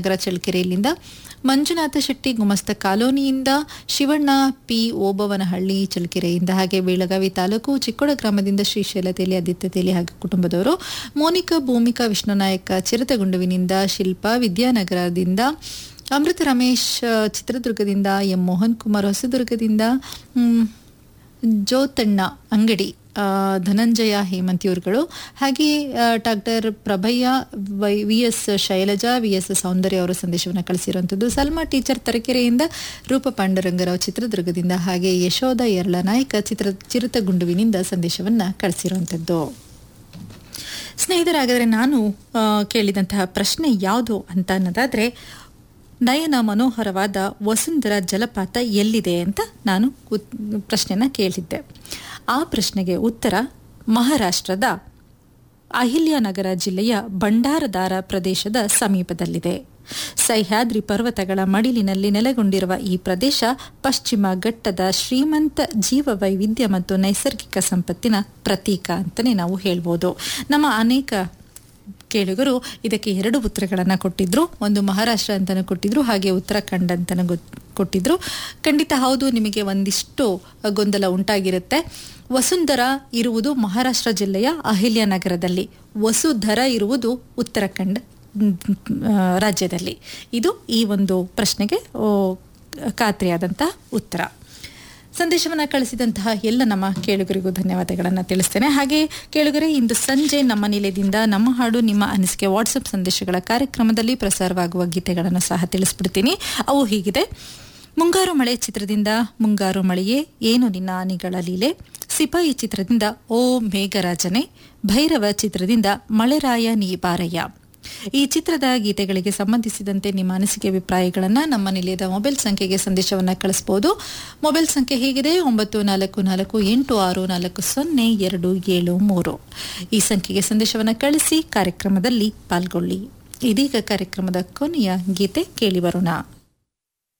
ಪಾಂಡುರಂಗರ ಚಳ್ಳಕೆರೆಯಲ್ಲಿಂದ ಮಂಜುನಾಥ ಶೆಟ್ಟಿ ಗುಮಸ್ತ ಕಾಲೋನಿಯಿಂದ ಶಿವಣ್ಣ ಪಿ ಓಬವನಹಳ್ಳಿ ಚಳ್ಳಕೆರೆಯಿಂದ ಹಾಗೆ ಬೆಳಗಾವಿ ತಾಲೂಕು ಚಿಕ್ಕೋಡ ಗ್ರಾಮದಿಂದ ಶ್ರೀಶೈಲ ತೇಲಿ ಆದಿತ್ಯ ತೇಲಿ ಹಾಗೆ ಕುಟುಂಬದವರು ಮೋನಿಕಾ ಭೂಮಿಕಾ ವಿಷ್ಣುನಾಯಕ ಚಿರತಗುಂಡುವಿನಿಂದ ಶಿಲ್ಪಾ ವಿದ್ಯಾನಗರದಿಂದ ಅಮೃತ ರಮೇಶ್ ಆ, ಚಿತ್ರದುರ್ಗದಿಂದ ಎಂ ಮೋಹನ್ ಕುಮಾರ್ ಹೊಸದುರ್ಗದಿಂದ ಮ್, ಜೋತಣ್ಣ ಅಂಗಡಿ ಆ, ಧನಂಜಯ ಹೇಮಂತಿಯವರುಗಳು ಹಾಗೆ doctor Prabhayya Y V S Shailaja V S Soundarya ಅವರ ಸಂದೇಶವನ್ನು ಕಳಿಸಿರುವಂಥದ್ದು ಸಲ್ಮಾ ಟೀಚರ್ ತರೀಕೆರೆಯಿಂದ ರೂಪ ಪಾಂಡುರಂಗರಾವ್ ಚಿತ್ರದುರ್ಗದಿಂದ ಹಾಗೆ ಯಶೋಧ ಎರಳ ನಾಯಕ ಚಿತ್ರ ಚಿರತಗುಂಡುವಿನಿಂದ ಸಂದೇಶವನ್ನು ಕಳಿಸಿರುವಂಥದ್ದು ಸ್ನೇಹಿತರಾಗಾದರೆ ನಾನು ಆ, ಕೇಳಿದಂತಹ ಪ್ರಶ್ನೆ ಯಾವುದು ಅಂತ ಅನ್ನೋದಾದರೆ ನಯನ ಮನೋಹರವಾದ ವಸುಂಧರ ಜಲಪಾತ ಎಲ್ಲಿದೆ ಅಂತ ನಾನು ಉತ್- ಪ್ರಶ್ನೆನ ಕೇಳಿದ್ದೆ ಆ ಪ್ರಶ್ನೆಗೆ ಉತ್ತರ ಮಹಾರಾಷ್ಟ್ರದ ಅಹಿಲ್ಯನಗರ ಜಿಲ್ಲೆಯ ಭಂಡಾರದಾರ ಪ್ರದೇಶದ ಸಮೀಪದಲ್ಲಿದೆ ಸಹ್ಯಾದ್ರಿ ಪರ್ವತಗಳ ಮಡಿಲಿನಲ್ಲಿ ನೆಲೆಗೊಂಡಿರುವ ಈ ಪ್ರದೇಶ ಪಶ್ಚಿಮ ಘಟ್ಟದ ಶ್ರೀಮಂತ ಜೀವ ವೈವಿಧ್ಯ ಮತ್ತು ನೈಸರ್ಗಿಕ ಸಂಪತ್ತಿನ ಪ್ರತೀಕ ಅಂತಲೇ ನಾವು ಹೇಳ್ಬೋದು ನಮ್ಮ ಅನೇಕ ಕೇಳುಗರು ಇದಕ್ಕೆ ಎರಡು ಉತ್ತರಗಳನ್ನು ಕೊಟ್ಟಿದ್ರು ಒಂದು ಮಹಾರಾಷ್ಟ್ರ ಅಂತಲೂ ಕೊಟ್ಟಿದ್ರು ಹಾಗೆ ಉತ್ತರಾಖಂಡ್ ಅಂತಲೂ ಗೊತ್- ಕೊಟ್ಟಿದ್ರು ಖಂಡಿತ ಹೌದು ನಿಮಗೆ ಒಂದಿಷ್ಟು ಗೊಂದಲ ಉಂಟಾಗಿರುತ್ತೆ ವಸುಂಧರ ಇರುವುದು ಮಹಾರಾಷ್ಟ್ರ ಜಿಲ್ಲೆಯ ಅಹಿಲ್ಯನಗರದಲ್ಲಿ ವಸುಧರ ಇರುವುದು ಉತ್ತರಾಖಂಡ್ ಮ್, ಆ, ರಾಜ್ಯದಲ್ಲಿ ಇದು ಈ ಒಂದು ಪ್ರಶ್ನೆಗೆ ಓ, ಖಾತ್ರಿಯಾದಂತಹ ಉತ್ತರ ಸಂದೇಶವನ್ನು ಕಳಿಸಿದಂತಹ ಎಲ್ಲ ನಮ್ಮ ಕೇಳುಗರಿಗೂ ಧನ್ಯವಾದಗಳನ್ನು ತಿಳಿಸ್ತೇನೆ ಹಾಗೆ ಕೇಳುಗರೆ ಇಂದು ಸಂಜೆ ನಮ್ಮ ನಿಲಯದಿಂದ ನಮ್ಮ ಹಾಡು ನಿಮ್ಮ ಅನಿಸಿಕೆ ವಾಟ್ಸಪ್ ಸಂದೇಶಗಳ ಕಾರ್ಯಕ್ರಮದಲ್ಲಿ ಪ್ರಸಾರವಾಗುವ ಗೀತೆಗಳನ್ನು ಸಹ ತಿಳಿಸ್ಬಿಡ್ತೀನಿ ಅವು ಹೀಗಿದೆ ಮುಂಗಾರು ಮಳೆ ಚಿತ್ರದಿಂದ ಮುಂಗಾರು ಮಳೆಯೇ ಏನು ನಿನ್ನ ಆನಿಗಳ ಲೀಲೆ ಸಿಪಾಯಿ ಚಿತ್ರದಿಂದ ಓ ಮೇಘರಾಜನೆ ಭೈರವ ಚಿತ್ರದಿಂದ ಮಳೆರಾಯ ನೀ ಬಾರಯ್ಯ ಈ ಚಿತ್ರದ ಗೀತೆಗಳಿಗೆ ಸಂಬಂಧಿಸಿದಂತೆ ನಿಮ್ಮ ಅನಿಸಿಕೆ ಅಭಿಪ್ರಾಯಗಳನ್ನು ನಮ್ಮ ನಿಲಯದ ಮೊಬೈಲ್ ಸಂಖ್ಯೆಗೆ ಸಂದೇಶವನ್ನು ಕಳಿಸಬಹುದು ಮೊಬೈಲ್ ಸಂಖ್ಯೆ ಹೇಗಿದೆ ಒಂಬತ್ತು ನಾಲ್ಕು ನಾಲ್ಕು ಎಂಟು ಆರು ನಾಲ್ಕು ಸೊನ್ನೆ ಎರಡು ಏಳು ಮೂರು ಈ ಸಂಖ್ಯೆಗೆ ಸಂದೇಶವನ್ನು ಕಳಿಸಿ ಕಾರ್ಯಕ್ರಮದಲ್ಲಿ ಪಾಲ್ಗೊಳ್ಳಿ ಇದೀಗ ಕಾರ್ಯಕ್ರಮದ ಕೊನೆಯ ಗೀತೆ ಕೇಳಿ ಬರೋಣ